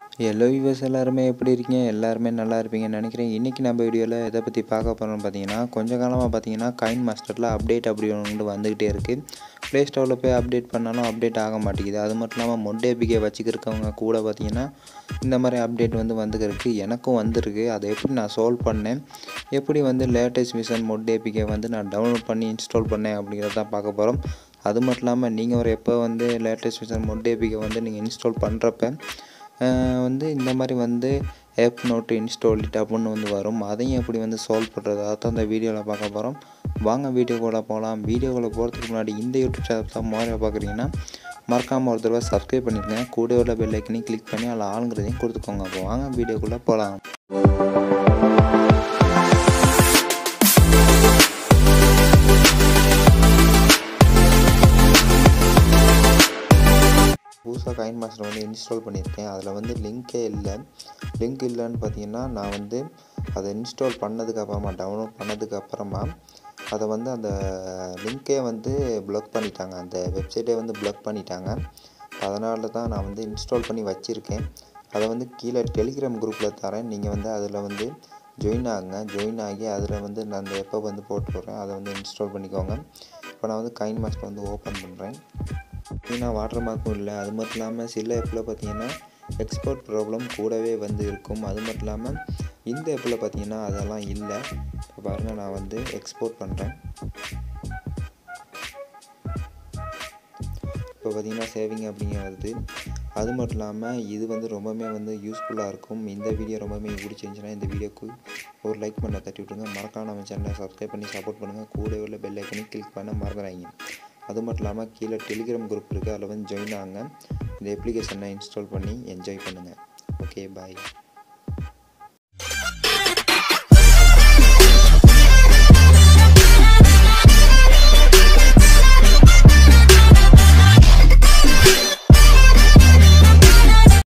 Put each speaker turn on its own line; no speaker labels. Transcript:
hello viewers எல்லாருமே எப்படி இருக்கீங்க எல்லாருமே நல்லா இருப்பீங்கன்னு நினைக்கிறேன் இன்றைக்கி நம்ம வீடியோவில் எதை பற்றி பார்க்க போகிறோம்னு பார்த்தீங்கன்னா கொஞ்ச காலமாக பார்த்தீங்கன்னா காயின் மாஸ்டரில் அப்டேட் அப்படி ஒன்று வந்துக்கிட்டே இருக்குது ப்ளே ஸ்டோரில் போய் அப்டேட் பண்ணாலும் அப்டேட் ஆக மாட்டேங்குது அது மட்டும் இல்லாமல் மொட்டை பிகே வச்சுக்கிறவங்க கூட பார்த்தீங்கன்னா இந்த மாதிரி அப்டேட் வந்து வந்துருக்கு எனக்கும் வந்திருக்கு அதை எப்படி நான் சால்வ் பண்ணேன் எப்படி வந்து லேட்டஸ்ட் மிஷன் மொட்டை பிகே வந்து நான் டவுன்லோட் பண்ணி இன்ஸ்டால் பண்ணேன் அப்படிங்கிறத தான் பார்க்க போகிறோம் அது மட்டும் இல்லாமல் நீங்கள் ஒரு எப்போ வந்து லேட்டஸ்ட் மிஷன் மொட்டை பிகே வந்து நீங்கள் இன்ஸ்டால் பண்ணுறப்ப வந்து இந்த மாதிரி வந்து ஆப் நோட்டு இன்ஸ்டால் இட் அப்படின்னு வந்து வரும் அதையும் எப்படி வந்து சால்வ் பண்ணுறது அதான் இந்த வீடியோவில் பார்க்க போகிறோம் வாங்க வீடியோக்குள்ளே போகலாம் வீடியோக்குள்ளே போகிறதுக்கு முன்னாடி இந்த யூடியூப் சேனல் தான் முதல்ல பார்க்குறீங்கன்னா மறக்காமல் ஒரு தடவை சப்ஸ்கிரைப் பண்ணிக்கங்க கூட உள்ள பெல் ஐக்கனையும் கிளிக் பண்ணி அதில் ஆளுங்கிறதையும் கொடுத்துக்கோங்க அப்போ வாங்க வீடியோக்குள்ளே போகலாம் புதுசாக காயின் மாஸ்டர் வந்து இன்ஸ்டால் பண்ணியிருக்கேன் அதில் வந்து லிங்க்கே இல்லை லிங்க் இல்லைன்னு பார்த்தீங்கன்னா நான் வந்து அதை இன்ஸ்டால் பண்ணதுக்கு அப்புறமா டவுன்லோட் பண்ணதுக்கு அப்புறமா அதை வந்து அந்த லிங்க்கே வந்து ப்ளாக் பண்ணிட்டாங்க அந்த வெப்சைட்டே வந்து ப்ளாக் பண்ணிட்டாங்க அதனால தான் நான் வந்து இன்ஸ்டால் பண்ணி வச்சுருக்கேன் அதை வந்து கீழே டெலிகிராம் குரூப்பில் தரேன் நீங்கள் வந்து அதில் வந்து ஜாயின் ஆகுங்க ஜாயின் ஆகி அதில் வந்து நான் அந்த எப்போ வந்து போட்டு விட்றேன் அதை வந்து இன்ஸ்டால் பண்ணிக்கோங்க இப்போ நான் வந்து காயின் மாஸ்டர் வந்து ஓப்பன் பண்ணுறேன் ஏன்னா வாட்டர் மார்க்கும் இல்லை அது மட்டும் இல்லாமல் சில ஆப்பில் பார்த்தீங்கன்னா எக்ஸ்போர்ட் ப்ராப்ளம் கூடவே வந்து இருக்கும் அது மட்டும் இல்லாமல் இந்த ஆப்பில் பார்த்தீங்கன்னா அதெல்லாம் இல்லை இப்போ பாருங்கள் நான் வந்து எக்ஸ்போர்ட் பண்ணுறேன் இப்போ பார்த்தீங்கன்னா சேவிங் அப்படிங்கிறது அது மட்டும் இல்லாமல் இது வந்து ரொம்பவுமே வந்து யூஸ்ஃபுல்லாக இருக்கும் இந்த வீடியோ ரொம்பவுமே பிடிச்சிருந்துச்சுன்னா இந்த வீடியோக்கு ஒரு லைக் பண்ண தட்டி விட்ருங்க மறக்காம நம்ம சேனலை சப்ஸ்கிரைப் பண்ணி சப்போர்ட் பண்ணுங்கள் கூட உள்ள பெல் ஐக்கனை கிளிக் பண்ண மறந்துடாங்க அது மட்டும் இல்லாமல் கீழே டெலிகிராம் குரூப் இருக்குது அதில் வந்து ஜாயின் ஆகுங்க இந்த அப்ளிகேஷனை இன்ஸ்டால் பண்ணி என்ஜாய் பண்ணுங்கள் ஓகே பாய்